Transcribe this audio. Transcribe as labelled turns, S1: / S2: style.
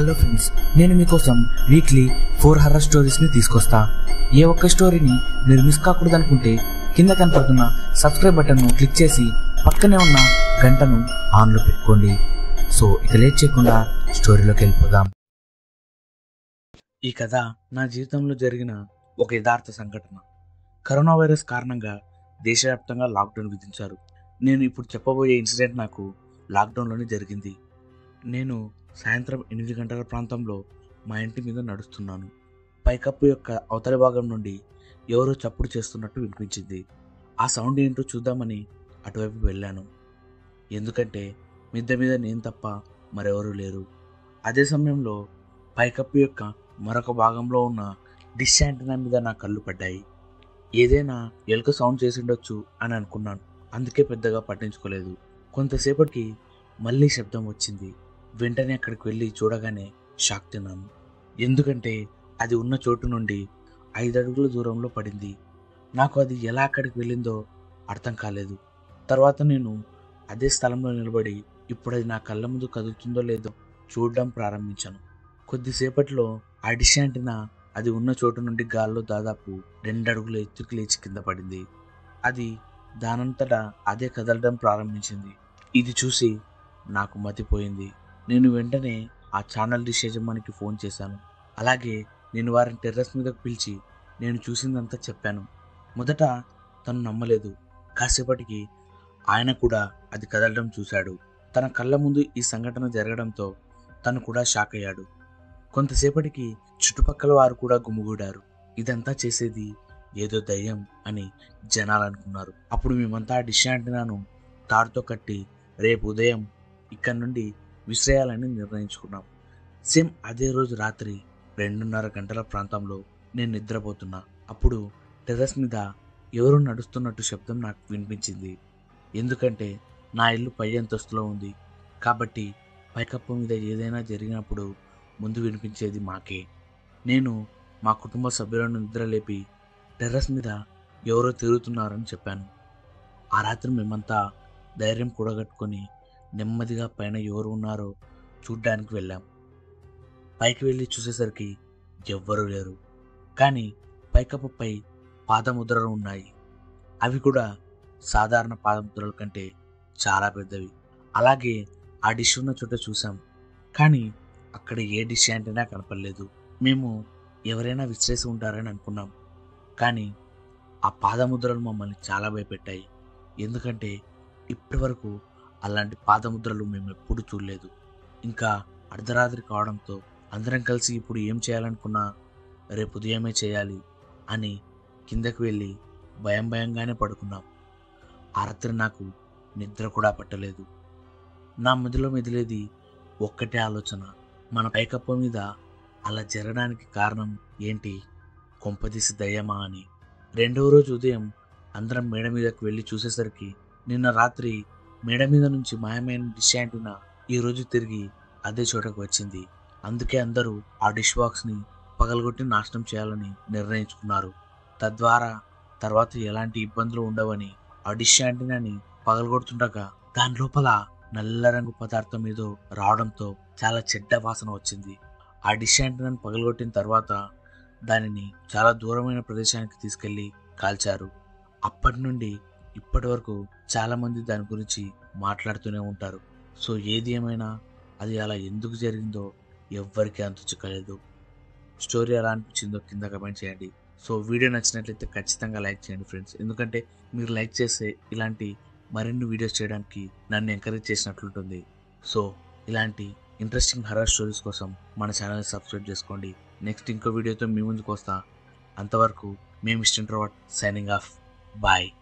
S1: hello friends నేను మీకోసం weekly four horror స్టోరీస్ని తీసుకొస్తా ఏ ఒక్క స్టోరీని మీరు మిస్ కాకూడదు అనుకుంటే కింద కనపడుతున్న సబ్స్క్రైబ్ బటన్ను క్లిక్ చేసి పక్కనే ఉన్న గంటను ఆన్లో పెట్టుకోండి సో ఇక లేట్ చేయకుండా స్టోరీలోకి వెళ్ళిపోదాం ఈ కథ నా జీవితంలో జరిగిన ఒక యథార్థ సంఘటన కరోనా వైరస్ కారణంగా దేశవ్యాప్తంగా లాక్డౌన్ విధించారు నేను ఇప్పుడు చెప్పబోయే ఇన్సిడెంట్ నాకు లాక్డౌన్లోనే జరిగింది నేను సాయంత్రం ఎనిమిది గంటల ప్రాంతంలో మా ఇంటి మీద నడుస్తున్నాను పైకప్పు యొక్క అవతలి భాగం నుండి ఎవరో చప్పుడు చేస్తున్నట్టు వినిపించింది ఆ సౌండ్ ఏంటో చూద్దామని అటువైపు వెళ్ళాను ఎందుకంటే మిద్దె మీద నేను తప్ప మరెవరూ లేరు అదే సమయంలో పైకప్పు యొక్క మరొక భాగంలో ఉన్న డిష్ యాంటనా మీద నా కళ్ళు పడ్డాయి ఏదైనా ఎలుక సౌండ్ చేసిండొచ్చు అని అనుకున్నాను అందుకే పెద్దగా పట్టించుకోలేదు కొంతసేపటికి మళ్ళీ శబ్దం వచ్చింది వెంటనే అక్కడికి వెళ్ళి చూడగానే షాక్ తిన్నాను ఎందుకంటే అది ఉన్న చోటు నుండి ఐదు అడుగుల దూరంలో పడింది నాకు అది ఎలా అక్కడికి వెళ్ళిందో అర్థం కాలేదు తర్వాత నేను అదే స్థలంలో నిలబడి ఇప్పుడు అది నా కళ్ళ ముందు కదులుతుందో లేదో చూడడం ప్రారంభించాను కొద్దిసేపట్లో ఆ డిష్ యాంటెనా అది ఉన్న చోటు నుండి గాల్లో దాదాపు రెండు అడుగుల ఎత్తుకు లేచి కింద పడింది అది దానంతటా అదే కదలడం ప్రారంభించింది ఇది చూసి నాకు మతిపోయింది నేను వెంటనే ఆ ఛానల్ డిష్ యజమానికి ఫోన్ చేశాను అలాగే నేను వారిని టెర్రస్ మీదకు పిలిచి నేను చూసిందంతా చెప్పాను మొదట తను నమ్మలేదు కాసేపటికి ఆయన కూడా అది కదలడం చూశాడు తన కళ్ళ ముందు ఈ సంఘటన జరగడంతో తను కూడా షాక్ అయ్యాడు కొంతసేపటికి చుట్టుపక్కల వారు కూడా గుమిగూడారు ఇదంతా చేసేది ఏదో దయ్యం అని జనాలు అనుకున్నారు అప్పుడు మేమంతా ఆ డిష్ యాంటెనాను తాడుతో కట్టి రేపు ఉదయం ఇక్కడ నుండి విసిరేయాలని నిర్ణయించుకున్నాం సేమ్ అదే రోజు రాత్రి రెండున్నర గంటల ప్రాంతంలో నేను నిద్రపోతున్నా అప్పుడు టెర్రస్ మీద ఎవరో నడుస్తున్నట్టు శబ్దం నాకు వినిపించింది ఎందుకంటే నా ఇల్లు పై అంతస్తులో ఉంది కాబట్టి పైకప్పు మీద ఏదైనా జరిగినప్పుడు ముందు వినిపించేది మాకే నేను మా కుటుంబ సభ్యులను నిద్రలేపి టెర్రస్ మీద ఎవరో తిరుగుతున్నారని చెప్పాను ఆ రాత్రి మేమంతా ధైర్యం కూడగట్టుకొని నెమ్మదిగా పైన ఎవరు ఉన్నారో చూడ్డానికి వెళ్ళాం పైకి వెళ్ళి చూసేసరికి ఎవ్వరూ లేరు కానీ పైకప్పుపై పాదముద్రలు ఉన్నాయి అవి కూడా సాధారణ పాదముద్రల కంటే చాలా పెద్దవి అలాగే ఆ డిష్ ఉన్న చోట చూసాం కానీ అక్కడ ఏ డిష్ యాంటైనా కనపడలేదు మేము ఎవరైనా విసిరేసి ఉంటారని అనుకున్నాం కానీ ఆ పాదముద్రలు మమ్మల్ని చాలా భయపెట్టాయి ఎందుకంటే ఇప్పటి వరకు అలాంటి పాదముద్రలు మేము ఎప్పుడు చూడలేదు ఇంకా అర్ధరాత్రి కావడంతో అందరం కలిసి ఇప్పుడు ఏం చేయాలనుకున్నా రేపు ఉదయమే చేయాలి అని కిందకు వెళ్ళి భయం భయంగానే పడుకున్నాం ఆ రాత్రి నాకు నిద్ర కూడా పట్టలేదు నా మదిలో మెదిలేది ఒక్కటే ఆలోచన మన పైకప్పు మీద అలా జరగడానికి కారణం ఏంటి కొంపదీసి దయ్యమా అని రెండవ రోజు ఉదయం అందరం మేడ మీదకి వెళ్ళి చూసేసరికి నిన్న రాత్రి మేడ మీద నుంచి మాయమైన డిష్ యాంటీనా ఈ రోజు తిరిగి అదే చోటకు వచ్చింది అందుకే అందరూ ఆ డిష్ బాక్స్ని పగలగొట్టి నాశనం చేయాలని నిర్ణయించుకున్నారు తద్వారా తర్వాత ఎలాంటి ఇబ్బందులు ఉండవని ఆ డిష్ యాంటీనాని పగలగొడుతుండగా దాని లోపల నల్ల రంగు పదార్థం ఏదో రావడంతో చాలా చెడ్డ వాసన వచ్చింది ఆ డిష్ యాంటీనాని పగలగొట్టిన తర్వాత దానిని చాలా దూరమైన ప్రదేశానికి తీసుకెళ్లి కాల్చారు అప్పటి నుండి ఇప్పటి వరకు చాలా మంది దాని గురించి మాట్లాడుతూనే ఉంటారు సో ఏది ఏమైనా అది అలా ఎందుకు జరిగిందో ఎవ్వరికీ అంతు చిక్కలేదు స్టోరీ ఎలా అనిపించిందో కింద కమెంట్ చేయండి సో వీడియో నచ్చినట్లయితే ఖచ్చితంగా లైక్ చేయండి ఫ్రెండ్స్ ఎందుకంటే మీరు లైక్ చేస్తే ఇలాంటి మరిన్ని వీడియోస్ చేయడానికి నన్ను ఎంకరేజ్ చేసినట్లుంటుంది సో ఇలాంటి ఇంట్రెస్టింగ్ హర్రర్ స్టోరీస్ కోసం మన ఛానల్ని సబ్స్క్రైబ్ చేసుకోండి నెక్స్ట్ ఇంకో వీడియోతో మీ ముందుకు వస్తా అంతవరకు మేము ఇష్టం సైనింగ్ ఆఫ్ బాయ్